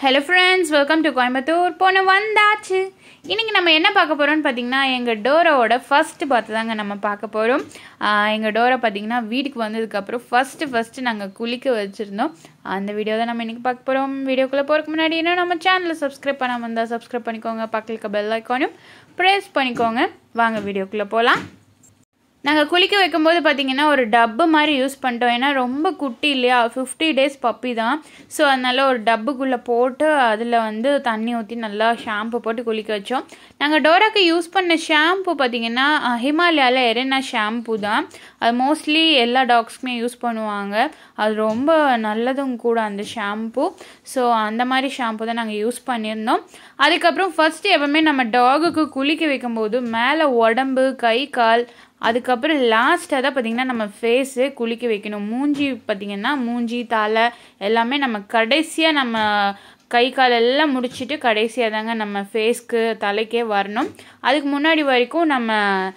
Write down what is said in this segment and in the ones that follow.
hello friends welcome to Coimbatore போன வந்தாச்சு இன்றைக்கி நம்ம என்ன பார்க்க போகிறோம்னு பார்த்தீங்கன்னா எங்கள் டோரோட ஃபஸ்ட்டு பார்த்து தாங்க நம்ம பார்க்க போகிறோம் எங்கள் டோரை பார்த்தீங்கன்னா வீட்டுக்கு வந்ததுக்கப்புறம் ஃபஸ்ட்டு ஃபஸ்ட்டு நாங்கள் குளிக்க வச்சுருந்தோம் அந்த வீடியோ தான் நம்ம இன்றைக்கி பார்க்க போகிறோம் வீடியோக்குள்ளே போகிறதுக்கு முன்னாடி இன்னும் நம்ம சேனலை சப்ஸ்கிரைப் பண்ணாமல் இருந்தால் சப்ஸ்கிரைப் பண்ணிக்கோங்க பக்கத்துக்கு பெல் ஐக்கானும் ப்ரெஸ் பண்ணிக்கோங்க வாங்க வீடியோக்குள்ளே போகலாம் நாங்கள் குளிக்க வைக்கும்போது பார்த்தீங்கன்னா ஒரு டப்பு மாதிரி யூஸ் பண்ணிட்டோம் ஏன்னா ரொம்ப குட்டி இல்லையா ஃபிஃப்டி டேஸ் பப்பி தான் ஸோ அதனால் ஒரு டப்புக்குள்ளே போட்டு அதில் வந்து தண்ணி ஊற்றி நல்லா ஷாம்பு போட்டு குளிக்க வச்சோம் நாங்கள் டோராக்கு யூஸ் பண்ண ஷாம்பு பார்த்தீங்கன்னா ஹிமாலயாவில் எரேனா ஷாம்பு தான் அது மோஸ்ட்லி எல்லா டாக்ஸ்க்குமே யூஸ் பண்ணுவாங்க அது ரொம்ப நல்லதும் கூட அந்த ஷாம்பு ஸோ அந்த மாதிரி ஷாம்பு தான் நாங்கள் யூஸ் பண்ணியிருந்தோம் அதுக்கப்புறம் ஃபஸ்ட்டு எப்பவுமே நம்ம டாகுக்கு குளிக்க வைக்கும்போது மேலே உடம்பு கை கால் அதுக்கப்புறம் லாஸ்ட்டாக தான் பார்த்திங்கன்னா நம்ம ஃபேஸு குளிக்க வைக்கணும் மூஞ்சி பார்த்திங்கன்னா மூஞ்சி தலை எல்லாமே நம்ம கடைசியாக நம்ம கை கால் எல்லாம் முடிச்சுட்டு கடைசியாக தாங்க நம்ம ஃபேஸ்க்கு தலைக்கே வரணும் அதுக்கு முன்னாடி வரைக்கும் நம்ம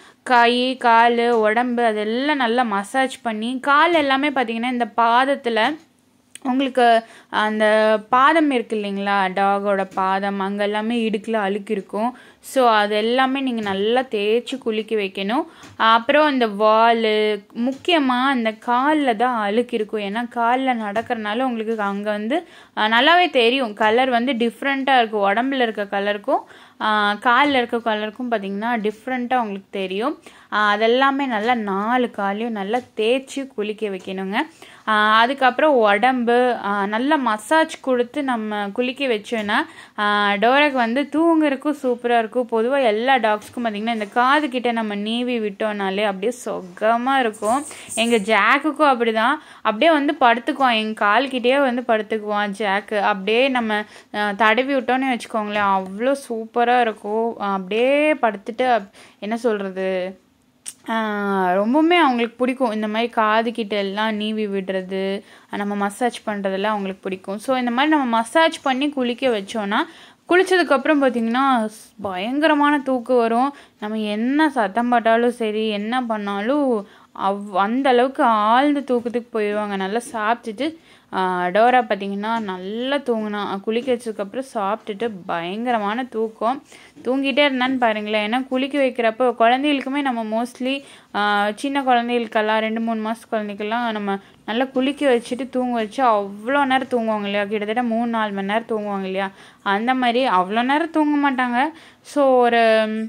கை கால் உடம்பு அதெல்லாம் நல்லா மசாஜ் பண்ணி கால் எல்லாமே பார்த்திங்கன்னா இந்த பாதத்தில் உங்களுக்கு அந்த பாதம் இருக்கு இல்லைங்களா டாகோட பாதம் அங்கே எல்லாமே இடுக்கில் அழுக்கு இருக்கும் ஸோ அது எல்லாமே நீங்கள் நல்லா தேய்ச்சி குளிக்க வைக்கணும் அப்புறம் அந்த வால் முக்கியமாக அந்த காலில் தான் அழுக்கு இருக்கும் ஏன்னா காலில் நடக்கிறனால உங்களுக்கு அங்கே வந்து நல்லாவே தெரியும் கலர் வந்து டிஃப்ரெண்ட்டாக இருக்கும் உடம்புல இருக்க கலருக்கும் காலில் இருக்க கலருக்கும் பார்த்திங்கன்னா டிஃப்ரெண்ட்டாக உங்களுக்கு தெரியும் அதெல்லாமே நல்லா நாலு காலையும் நல்லா தேய்ச்சி குளிக்க வைக்கணுங்க அதுக்கப்புறம் உடம்பு நல்லா மசாஜ் கொடுத்து நம்ம குளிக்க வச்சோன்னா டோராக்கு வந்து தூங்குறதுக்கும் சூப்பராக இருக்கும் பொதுவாக எல்லா டாக்ஸ்க்கும் பார்த்திங்கன்னா இந்த காது கிட்ட நம்ம நீவி விட்டோம்னாலே அப்படியே சொகமாக இருக்கும் எங்கள் ஜாக்குக்கும் அப்படி தான் அப்படியே வந்து படுத்துக்குவான் எங்கள் கால்கிட்டே வந்து படுத்துக்குவான் ஜாக்கு அப்படியே நம்ம தடவி விட்டோன்னே வச்சுக்கோங்களேன் அவ்வளோ சூப்பராக இருக்கும் அப்படியே படுத்துட்டு என்ன சொல்கிறது ரொம்பவுமே அவங்களுக்கு பிடிக்கும் இந்த மாதிரி காது கிட்ட எல்லாம் நீவி விடுறது நம்ம மசாஜ் பண்ணுறதெல்லாம் அவங்களுக்கு பிடிக்கும் ஸோ இந்த மாதிரி நம்ம மசாஜ் பண்ணி குளிக்க வச்சோன்னா குளித்ததுக்கப்புறம் பார்த்திங்கன்னா பயங்கரமான தூக்கம் வரும் நம்ம என்ன சத்தம் போட்டாலும் சரி என்ன பண்ணாலும் அவ் அந்த அளவுக்கு ஆழ்ந்த தூக்கத்துக்கு போயிடுவாங்க நல்லா சாப்பிட்டுட்டு டோரா பார்த்திங்கன்னா நல்லா தூங்கினா குளிக்க வச்சதுக்கப்புறம் சாப்பிட்டுட்டு பயங்கரமான தூக்கம் தூங்கிட்டே இருந்தான்னு பாருங்களேன் ஏன்னா குளிக்க வைக்கிறப்போ குழந்தைகளுக்குமே நம்ம மோஸ்ட்லி சின்ன குழந்தைகளுக்கெல்லாம் ரெண்டு மூணு மாதம் குழந்தைக்கெல்லாம் நம்ம நல்லா குளிக்க வச்சுட்டு தூங்க வச்சு அவ்வளோ நேரம் தூங்குவாங்க இல்லையா கிட்டத்தட்ட மூணு நாலு மணி நேரம் தூங்குவாங்க இல்லையா அந்த மாதிரி அவ்வளோ நேரம் தூங்க மாட்டாங்க ஸோ ஒரு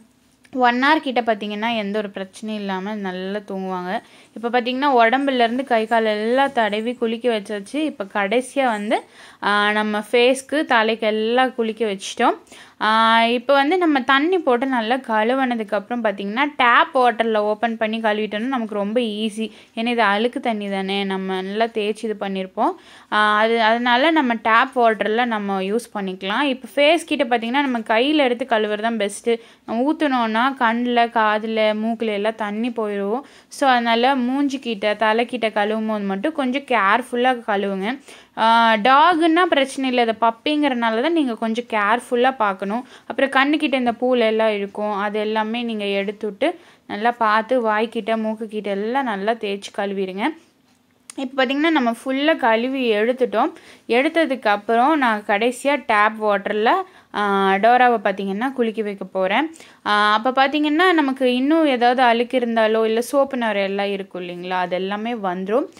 ஒன் ஹவர் கிட்ட பார்த்தீங்கன்னா எந்த ஒரு பிரச்சனையும் இல்லாமல் நல்லா தூங்குவாங்க இப்போ பார்த்தீங்கன்னா உடம்புலேருந்து கை கால் எல்லாம் தடவி குளிக்க வச்சாச்சு இப்போ கடைசியாக வந்து நம்ம ஃபேஸ்க்கு தலைக்கு எல்லாம் குளிக்க வச்சிட்டோம் இப்போ வந்து நம்ம தண்ணி போட்டு நல்லா கழுவுனதுக்கப்புறம் பார்த்திங்கன்னா டேப் வாட்டரில் ஓப்பன் பண்ணி கழுவிட்டோம்னா நமக்கு ரொம்ப ஈஸி ஏன்னா இது அழுக்கு தண்ணி தானே நம்ம நல்லா தேய்ச்சி இது பண்ணியிருப்போம் அது அதனால நம்ம டேப் வாட்டரில் நம்ம யூஸ் பண்ணிக்கலாம் இப்போ ஃபேஸ் கிட்ட பார்த்திங்கன்னா நம்ம கையில் எடுத்து கழுவுறது தான் பெஸ்ட்டு நம்ம ஊற்றினோன்னா கண்ணில் காதில் மூக்கில் எல்லாம் தண்ணி போயிடும் ஸோ அதனால் மூஞ்சிக்கிட்ட தலைக்கிட்ட கழுவும் போது மட்டும் கொஞ்சம் கேர்ஃபுல்லாக கழுவுங்க டாகுன்னா பிரச்சனை இல்லை அதை பப்பிங்கிறனால தான் நீங்கள் கொஞ்சம் கேர்ஃபுல்லாக பார்க்கணும் அப்புறம் கண்ணுக்கிட்ட இந்த பூல் எல்லாம் இருக்கும் அது எல்லாமே நீங்கள் எடுத்துவிட்டு நல்லா பார்த்து வாய்க்கிட்ட மூக்குக்கிட்ட எல்லாம் நல்லா தேய்ச்சி கழுவிடுங்க இப்போ பார்த்திங்கன்னா நம்ம ஃபுல்லாக கழுவி எடுத்துட்டோம் எடுத்ததுக்கு அப்புறம் நான் கடைசியாக டேப் வாட்டரில் டோராவை பார்த்திங்கன்னா குளிக்க வைக்க போகிறேன் அப்போ பார்த்திங்கன்னா நமக்கு இன்னும் ஏதாவது அழுக்கு இருந்தாலோ இல்லை சோப்பு நுரை எல்லாம் இருக்கும் இல்லைங்களா அது எல்லாமே வந்துடும்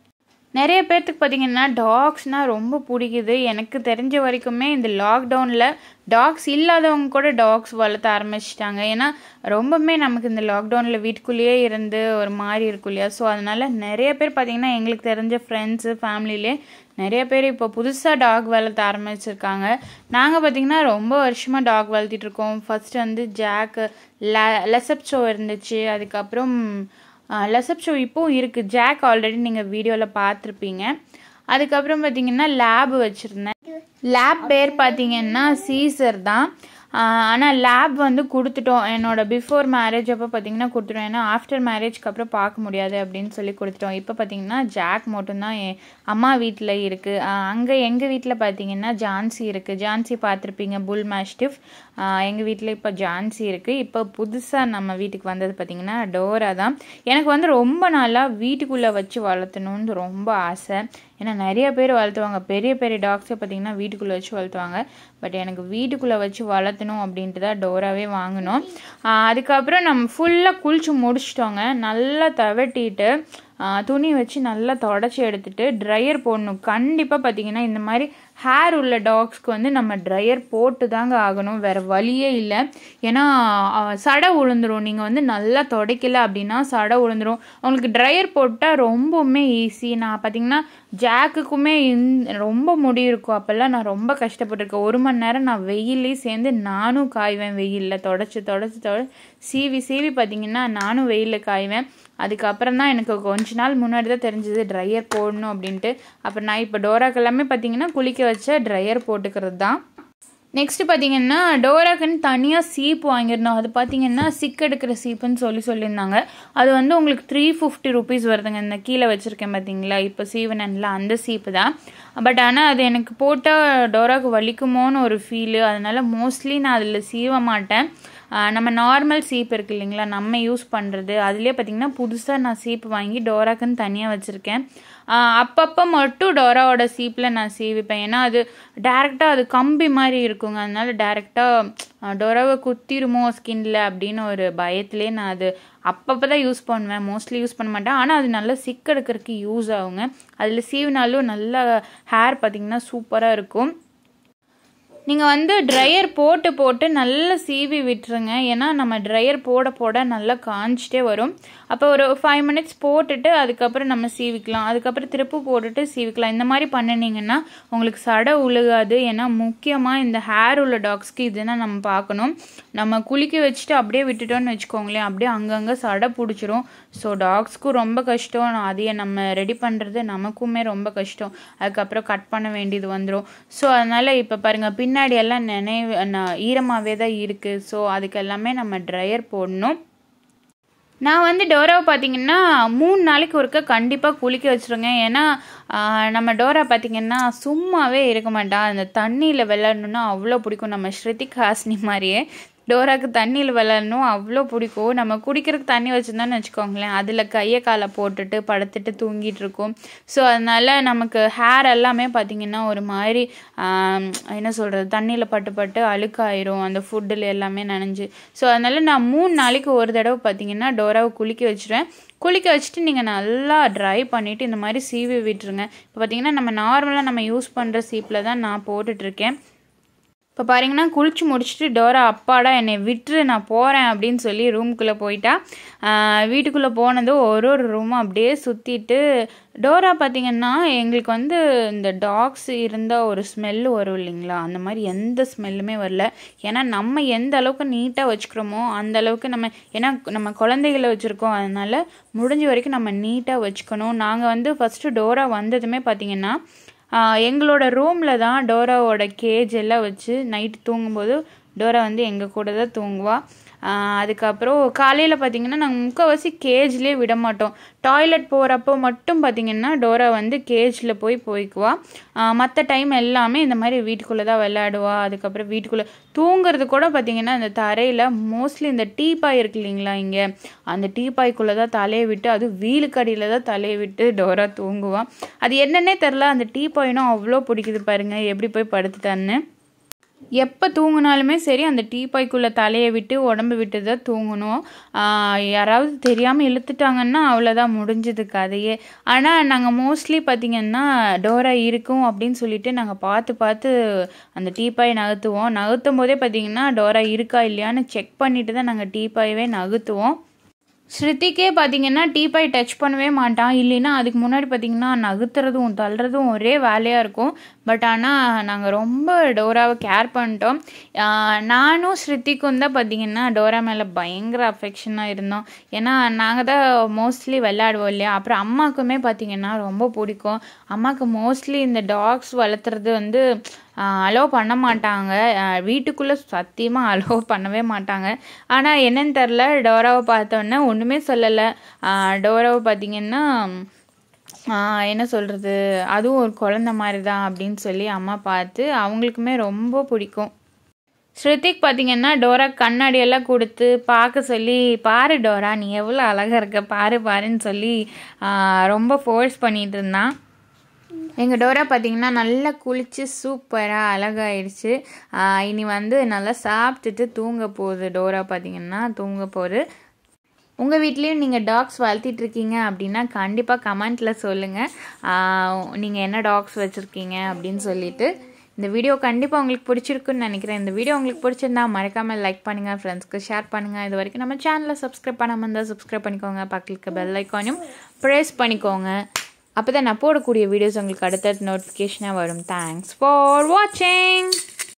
நிறைய பேர்த்துக்கு பார்த்திங்கன்னா டாக்ஸ்னால் ரொம்ப பிடிக்குது எனக்கு தெரிஞ்ச வரைக்குமே இந்த லாக்டவுனில் டாக்ஸ் இல்லாதவங்க கூட டாக்ஸ் வளர்த்த ஆரம்பிச்சிட்டாங்க ஏன்னா ரொம்பவுமே நமக்கு இந்த லாக்டவுனில் வீட்டுக்குள்ளேயே இருந்து ஒரு மாதிரி இருக்கும் இல்லையா ஸோ அதனால் நிறைய பேர் பார்த்திங்கன்னா எங்களுக்கு தெரிஞ்ச ஃப்ரெண்ட்ஸு ஃபேமிலியிலே நிறைய பேர் இப்போ புதுசாக டாக் வளர்த்த ஆரம்பிச்சிருக்காங்க நாங்கள் பார்த்திங்கன்னா ரொம்ப வருஷமாக டாக் வளர்த்திட்ருக்கோம் ஃபஸ்ட்டு வந்து ஜாக்கு ல லெசப்சோ இருந்துச்சு அதுக்கப்புறம் லெசப் ஷோ இப்போவும் இருக்குது ஜாக் ஆல்ரெடி நீங்கள் வீடியோவில் பார்த்துருப்பீங்க அதுக்கப்புறம் பார்த்தீங்கன்னா லேப் வச்சுருந்தேன் லேப் பேர் பார்த்தீங்கன்னா சீசர் தான் ஆனால் லேப் வந்து கொடுத்துட்டோம் என்னோட பிஃபோர் மேரேஜ் அப்போ பார்த்தீங்கன்னா கொடுத்துட்டோம் ஏன்னா ஆஃப்டர் மேரேஜ்க்கு அப்புறம் பார்க்க முடியாது அப்படின்னு சொல்லி கொடுத்துட்டோம் இப்போ பார்த்தீங்கன்னா ஜாக் மட்டும்தான் அம்மா வீட்டில் இருக்குது அங்கே எங்கள் வீட்டில் பார்த்தீங்கன்னா ஜான்சி இருக்குது ஜான்சி பார்த்துருப்பீங்க புல் மேஸ்டிஃப் எங்கள் வீட்டில் இப்போ ஜான்சி இருக்குது இப்போ புதுசாக நம்ம வீட்டுக்கு வந்தது பார்த்திங்கன்னா டோரா தான் எனக்கு வந்து ரொம்ப நாளாக வீட்டுக்குள்ளே வச்சு வளர்த்தணுன்னு ரொம்ப ஆசை ஏன்னா நிறைய பேர் வளர்த்துவாங்க பெரிய பெரிய டாக்ஸை பார்த்திங்கன்னா வீட்டுக்குள்ளே வச்சு வளர்த்துவாங்க பட் எனக்கு வீட்டுக்குள்ளே வச்சு வளர்த்தணும் அப்படின்ட்டு தான் டோராவே வாங்கினோம் அதுக்கப்புறம் நம்ம ஃபுல்லாக குளிச்சு முடிச்சிட்டோங்க நல்லா தவட்டிட்டு துணி வச்சு நல்லா தொடச்சி எடுத்துட்டு ட்ரையர் போடணும் கண்டிப்பாக பார்த்தீங்கன்னா இந்த மாதிரி ஹேர் உள்ள டாக்ஸ்க்கு வந்து நம்ம ட்ரையர் போட்டு தாங்க ஆகணும் வேறு வழியே இல்லை ஏன்னா சடை உளுந்துரும் நீங்கள் வந்து நல்லா துடைக்கல அப்படின்னா சடை உளுந்துரும் உங்களுக்கு ட்ரையர் போட்டால் ரொம்பவுமே ஈஸி நான் பார்த்தீங்கன்னா ஜாக்குக்குமே ரொம்ப முடி இருக்கும் அப்போல்லாம் நான் ரொம்ப கஷ்டப்பட்டிருக்கேன் ஒரு மணி நேரம் நான் வெயிலே சேர்ந்து நானும் காய்வேன் வெயிலில் தொடச்சி தொடச்சி தொட சீவி சீவி பார்த்தீங்கன்னா நானும் வெயிலில் காய்வேன் அதுக்கப்புறம் தான் எனக்கு கொஞ்ச நாள் முன்னாடி தான் தெரிஞ்சது ட்ரையர் போடணும் அப்படின்ட்டு அப்புறம் நான் இப்போ டோராக்கு எல்லாமே பார்த்தீங்கன்னா குளிக்க வச்ச ட்ரையர் போட்டுக்கிறது தான் நெக்ஸ்ட் பார்த்தீங்கன்னா டோராக்குன்னு தனியாக சீப்பு வாங்கியிருந்தோம் அது பார்த்தீங்கன்னா சிக் எடுக்கிற சீப்புன்னு சொல்லி சொல்லியிருந்தாங்க அது வந்து உங்களுக்கு த்ரீ ஃபிஃப்டி ருபீஸ் வருதுங்க இந்த கீழே வச்சுருக்கேன் பார்த்தீங்களா இப்போ சீவனனில் அந்த சீப்பு தான் பட் ஆனால் அது எனக்கு போட்டால் டோராக்கு வலிக்குமோன்னு ஒரு ஃபீலு அதனால மோஸ்ட்லி நான் அதில் சீவ மாட்டேன் நம்ம நார்மல் சீப் இருக்கு இல்லைங்களா நம்ம யூஸ் பண்ணுறது அதுலேயே பார்த்திங்கன்னா புதுசாக நான் சீப்பு வாங்கி டோராக்குன்னு தனியாக வச்சுருக்கேன் அப்பப்போ மட்டும் டோராவோட சீப்பில் நான் சீவிப்பேன் ஏன்னா அது டேரெக்டாக அது கம்பி மாதிரி இருக்குங்க அதனால டேரெக்டாக டோராவை குத்திருமோ ஸ்கின்ல அப்படின்னு ஒரு பயத்துலேயே நான் அது அப்பப்போ தான் யூஸ் பண்ணுவேன் மோஸ்ட்லி யூஸ் பண்ண மாட்டேன் ஆனால் அது நல்லா சிக் எடுக்கிறதுக்கு யூஸ் ஆகுங்க அதில் சீவினாலும் நல்லா ஹேர் பார்த்திங்கன்னா சூப்பராக இருக்கும் நீங்கள் வந்து ட்ரையர் போட்டு போட்டு நல்லா சீவி விட்டுருங்க ஏன்னா நம்ம ட்ரையர் போட போட நல்லா காஞ்சிட்டே வரும் அப்போ ஒரு ஃபைவ் மினிட்ஸ் போட்டுட்டு அதுக்கப்புறம் நம்ம சீவிக்கலாம் அதுக்கப்புறம் திருப்பு போட்டுட்டு சீவிக்கலாம் இந்த மாதிரி பண்ணினீங்கன்னா உங்களுக்கு சடை உழுகாது ஏன்னா முக்கியமாக இந்த ஹேர் உள்ள டாக்ஸ்க்கு இதுதான் நம்ம பார்க்கணும் நம்ம குளிக்க வச்சுட்டு அப்படியே விட்டுட்டோம்னு வச்சுக்கோங்களேன் அப்படியே அங்கங்கே சடை பிடிச்சிரும் ஸோ டாக்ஸ்க்கும் ரொம்ப கஷ்டம் அதையே நம்ம ரெடி பண்ணுறது நமக்குமே ரொம்ப கஷ்டம் அதுக்கப்புறம் கட் பண்ண வேண்டியது வந்துடும் ஸோ அதனால் இப்போ பாருங்கள் பின்னாடி எல்லாம் நினைவு ஈரமாகவே தான் இருக்குது ஸோ அதுக்கு எல்லாமே நம்ம ட்ரையர் போடணும் நான் வந்து டோராவை பார்த்தீங்கன்னா மூணு நாளைக்கு ஒருக்க கண்டிப்பாக குளிக்க வச்சுருங்க ஏன்னா நம்ம டோரா பார்த்திங்கன்னா சும்மாவே இருக்க மாட்டா அந்த தண்ணியில் விளையாடணுன்னா அவ்வளோ பிடிக்கும் நம்ம ஸ்ருதிக் ஹாஸ்னி மாதிரியே டோராக்கு தண்ணியில் விளாட்ணும் அவ்வளோ பிடிக்கும் நம்ம குடிக்கிறதுக்கு தண்ணி வச்சுருந்தோன்னு வச்சுக்கோங்களேன் அதில் கையை காலை போட்டுட்டு படுத்துட்டு தூங்கிட்டு இருக்கும் ஸோ அதனால் நமக்கு ஹேர் எல்லாமே பார்த்திங்கன்னா ஒரு மாதிரி என்ன சொல்கிறது தண்ணியில் பட்டு பட்டு அழுக்காயிரும் அந்த ஃபுட்டில் எல்லாமே நனைஞ்சு ஸோ அதனால் நான் மூணு நாளைக்கு ஒரு தடவை பார்த்திங்கன்னா டோராவை குளிக்க வச்சுருவேன் குளிக்க வச்சுட்டு நீங்கள் நல்லா ட்ரை பண்ணிவிட்டு இந்த மாதிரி சீவி விட்டுருங்க இப்போ பார்த்திங்கன்னா நம்ம நார்மலாக நம்ம யூஸ் பண்ணுற சீப்பில் தான் நான் போட்டுட்ருக்கேன் இப்போ பாருங்கன்னா குளிச்சு முடிச்சுட்டு டோரா அப்பாடா என்னை விட்டுரு நான் போகிறேன் அப்படின்னு சொல்லி ரூமுக்குள்ளே போயிட்டா வீட்டுக்குள்ளே போனதும் ஒரு ஒரு ரூமும் அப்படியே சுற்றிட்டு டோரா பார்த்திங்கன்னா எங்களுக்கு வந்து இந்த டாக்ஸ் இருந்தால் ஒரு ஸ்மெல்லு வரும் இல்லைங்களா அந்த மாதிரி எந்த ஸ்மெல்லுமே வரல ஏன்னா நம்ம எந்த அளவுக்கு நீட்டாக வச்சுக்கிறோமோ அந்த அளவுக்கு நம்ம ஏன்னா நம்ம குழந்தைகளை வச்சுருக்கோம் அதனால் முடிஞ்ச வரைக்கும் நம்ம நீட்டாக வச்சுக்கணும் நாங்கள் வந்து ஃபஸ்ட்டு டோரா வந்ததுமே பார்த்திங்கன்னா எங்களோட ரூமில் தான் டோராவோட கேஜ் எல்லாம் வச்சு நைட்டு தூங்கும்போது டோரா வந்து எங்கள் கூட தான் தூங்குவாள் அதுக்கப்புறம் காலையில் பார்த்திங்கன்னா நாங்கள் முக்கால்வாசி கேஜ்லேயே விட மாட்டோம் டாய்லெட் போகிறப்போ மட்டும் பார்த்திங்கன்னா டோரா வந்து கேஜில் போய் போய்க்குவா மற்ற டைம் எல்லாமே இந்த மாதிரி வீட்டுக்குள்ளே தான் விளையாடுவா அதுக்கப்புறம் வீட்டுக்குள்ளே தூங்குறது கூட பார்த்திங்கன்னா இந்த தரையில் மோஸ்ட்லி இந்த டீப்பாய் இருக்கு இல்லைங்களா இங்கே அந்த டீப்பாய்க்குள்ளே தான் தலையை விட்டு அது வீலுக்கடியில் தான் தலையை விட்டு டோரா தூங்குவான் அது என்னன்னே தெரில அந்த டீப்பாயினும் அவ்வளோ பிடிக்குது பாருங்கள் எப்படி போய் படுத்துட்டான்னு எப்போ தூங்கினாலுமே சரி அந்த டீப்பாய்க்குள்ளே தலையை விட்டு உடம்பு விட்டு தான் தூங்கணும் யாராவது தெரியாமல் இழுத்துட்டாங்கன்னா அவ்வளோதான் முடிஞ்சது கதையே ஆனால் நாங்கள் மோஸ்ட்லி பார்த்திங்கன்னா டோரா இருக்கும் அப்படின்னு சொல்லிட்டு நாங்கள் பார்த்து பார்த்து அந்த டீப்பாய் நகர்த்துவோம் நகர்த்தும் போதே பார்த்திங்கன்னா டோரா இருக்கா இல்லையான்னு செக் பண்ணிட்டு தான் நாங்கள் டீப்பாயவே நகர்த்துவோம் ஸ்ருதிக்கே பார்த்தீங்கன்னா டீப்பாய் டச் பண்ணவே மாட்டான் இல்லைன்னா அதுக்கு முன்னாடி பார்த்தீங்கன்னா நகுத்துறதும் தள்ளுறதும் ஒரே வேலையாக இருக்கும் பட் ஆனால் நாங்கள் ரொம்ப டோராவை கேர் பண்ணிட்டோம் நானும் ஸ்ருதிக்கும் தான் பார்த்தீங்கன்னா டோரா மேலே பயங்கர அஃபெக்ஷனாக இருந்தோம் ஏன்னா நாங்கள் தான் மோஸ்ட்லி விளையாடுவோம் இல்லையா அப்புறம் அம்மாவுக்குமே பார்த்தீங்கன்னா ரொம்ப பிடிக்கும் அம்மாவுக்கு மோஸ்ட்லி இந்த டாக்ஸ் வளர்த்துறது வந்து அலோவ் பண்ண மாட்டாங்க வீட்டுக்குள்ளே சத்தியமாக அலோவ் பண்ணவே மாட்டாங்க ஆனால் என்னன்னு தெரில டோராவை பார்த்தோன்னே ஒன்றுமே சொல்லலை டோராவை பார்த்தீங்கன்னா ஆஹ் என்ன சொல்கிறது அதுவும் ஒரு குழந்த மாதிரி தான் அப்படின்னு சொல்லி அம்மா பார்த்து அவங்களுக்குமே ரொம்ப பிடிக்கும் ஸ்ருதிக் பார்த்தீங்கன்னா டோரா கண்ணாடி எல்லாம் கொடுத்து பார்க்க சொல்லி பாரு டோரா நீ எவ்வளோ அழகாக இருக்க பாரு பாருன்னு சொல்லி ஆஹ் ரொம்ப ஃபோர்ஸ் பண்ணிட்டு இருந்தான் எங்கள் டோரா பார்த்தீங்கன்னா நல்லா குளித்து சூப்பராக அழகாயிடுச்சு ஆஹ் இனி வந்து நல்லா சாப்பிட்டுட்டு தூங்க போகுது டோரா பார்த்தீங்கன்னா தூங்க போகுது உங்கள் வீட்லேயும் நீங்கள் டாக்ஸ் வளர்த்திட்டு இருக்கீங்க அப்படின்னா கண்டிப்பாக கமெண்ட்டில் சொல்லுங்கள் நீங்கள் என்ன டாக்ஸ் வச்சுருக்கீங்க அப்படின்னு சொல்லிட்டு இந்த வீடியோ கண்டிப்பாக உங்களுக்கு பிடிச்சிருக்குன்னு நினைக்கிறேன் இந்த வீடியோ உங்களுக்கு பிடிச்சிருந்தா மறக்காமல் லைக் பண்ணுங்கள் ஃப்ரெண்ட்ஸ்க்கு ஷேர் பண்ணுங்கள் இது வரைக்கும் நம்ம சேனலை சப்ஸ்கிரைப் பண்ணாமல் இருந்தால் சப்ஸ்கிரைப் பண்ணிக்கோங்க பக்கத்துக்கு பெல் ஐக்கானையும் ப்ரெஸ் பண்ணிக்கோங்க அப்போ தான் நான் போடக்கூடிய வீடியோஸ் உங்களுக்கு அடுத்தடுத்த நோட்டிஃபிகேஷனாக வரும் தேங்க்ஸ் ஃபார் வாட்சிங்